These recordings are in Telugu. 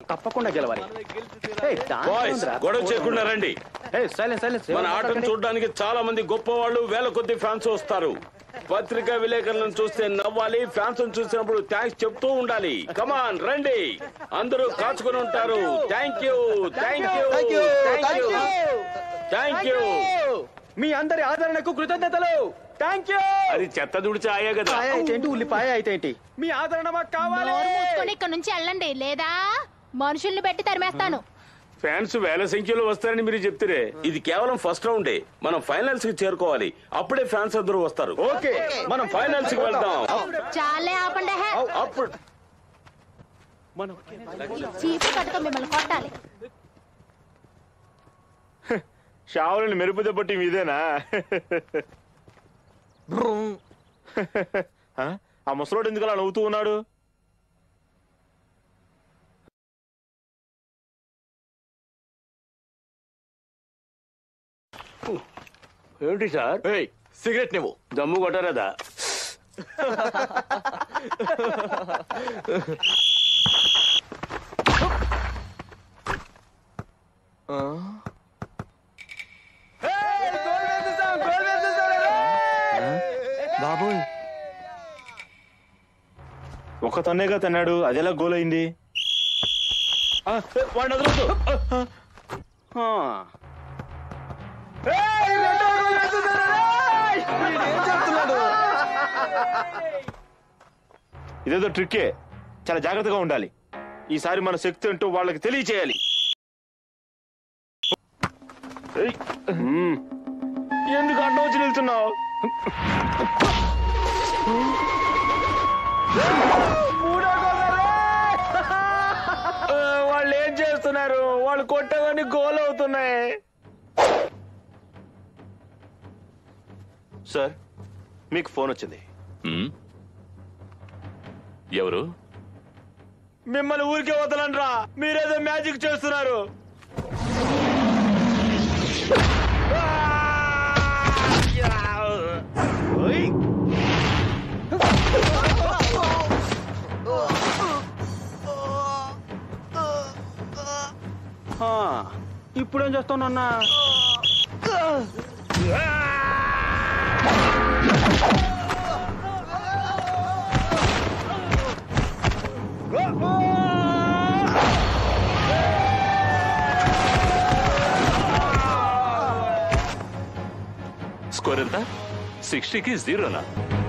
తప్పకుండా గెలవాలి ఏయ్, దాంట్లో బాయ్స్ ఉందిరా. గొడవ చేయకుండా రండి ఏయ్, silence, silence. మన ఆటను చూడడానికి చాలా మంది గొప్ప వాళ్ళు వేల కొద్ది ఫ్యాన్స్ వస్తారు పత్రికా విలేకరులను చూస్తే నవ్వాలి ఫ్యాన్స్ చూసినప్పుడు థ్యాంక్స్ చెప్తూ ఉండాలి కమాన్ రండి అందరూ కాచుకొని ఉంటారు thank you thank you thank you thank you మీ అందరి ఆదరణకు కృతజ్ఞతలు థ్యాంక్ యూ అది చెత్త దుడిచి ఆయా కదా పాయ అయితే ఏంటి ఉల్లిపాయ అయితే ఏంటి మీ ఆదరణ మాకు కావాలి నోరు మూసుకొని ఇక్కడ నుంచి వెళ్ళండి లేదా మనుషుల్ని పెట్టి తరిమేస్తాను ఫ్యాన్స్ వేల సంఖ్యలో వస్తారని మీరు చెప్తారే ఇది కేవలం ఫస్ట్ రౌండే మనం ఫైనల్స్ కి చేరుకోవాలి అప్పుడే ఫ్యాన్స్ అందరూ వస్తారు ఓకే మనం ఫైనల్స్ కి వెళ్దాం చాలే ఆపండి హే. అప్పుడు చీపు పట్టుకో మిమ్మల్ని కొట్టాలి షావులని మెరుపు దెబ్బటి మీదేనా ఆ? ఆ ముసలోడు ఎందుకు అలా నవ్వుతూ ఉన్నాడు ఏంటి సార్ సిగరెట్ నువ్వు దమ్ము కొట్టరదా బాబోయ్ ఒక తన్నేగా తిన్నాడు అదెలా గోల్ అయింది ఆ, ఏ, వాడిని వదలొద్దు. ఆ, ఆ. ఇదేదో ట్రిక్కే చాలా జాగ్రత్తగా ఉండాలి ఈసారి మన శక్తి అంటూ వాళ్ళకి తెలియచేయాలి ఏయ్, మ్మ్. ఎందుకు అడ్డం వచ్చి నిల్చున్నావు ఆ, వాళ్ళు ఏం చేస్తున్నారు వాళ్ళు కొట్టేవన్నీ గోల్ అవుతున్నాయి సార్ మీకు ఫోన్ వచ్చింది హ్మ్? ఎవరు మిమ్మల్ని ఊరికే వదలనరా మీరేదో మ్యాజిక్ చేస్తున్నారు ఓయ్. ఆ, ఇప్పుడేం చేస్తానన్నా స్కోర్ ఎంత సిక్స్టీకి జీరోనా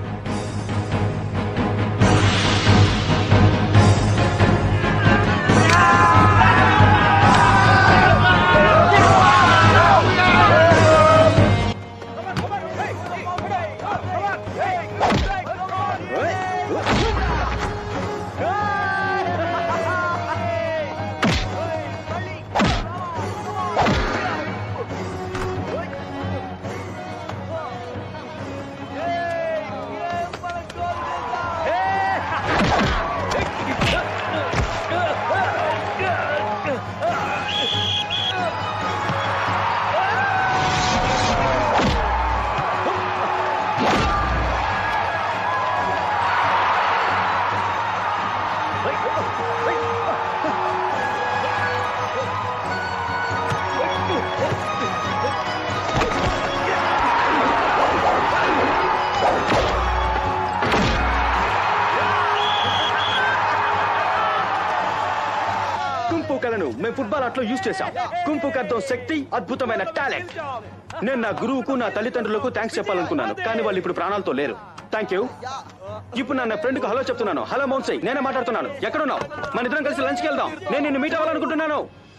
కుంపు కళను మేము ఫుట్బాల్ ఆటలో యూజ్ చేశాం కుంపు కర్తో శక్తి అద్భుతమైన టాలెంట్ నేను నా గురువుకు నా తల్లిదండ్రులకు థ్యాంక్స్ చెప్పాలనుకున్నాను కానీ వాళ్ళు ఇప్పుడు ప్రాణాలతో లేరు థ్యాంక్ యూ ఇప్పుడు నా ఫ్రెండ్ కు హలో చెప్తున్నాను హలో మౌన్సై నేనే మాట్లాడుతున్నాను ఎక్కడున్నావు మన ఇద్దరం కలిసి లంచ్కి వెళ్దాం నేను నిన్ను మీట్ అవ్వాలనుకుంటున్నాను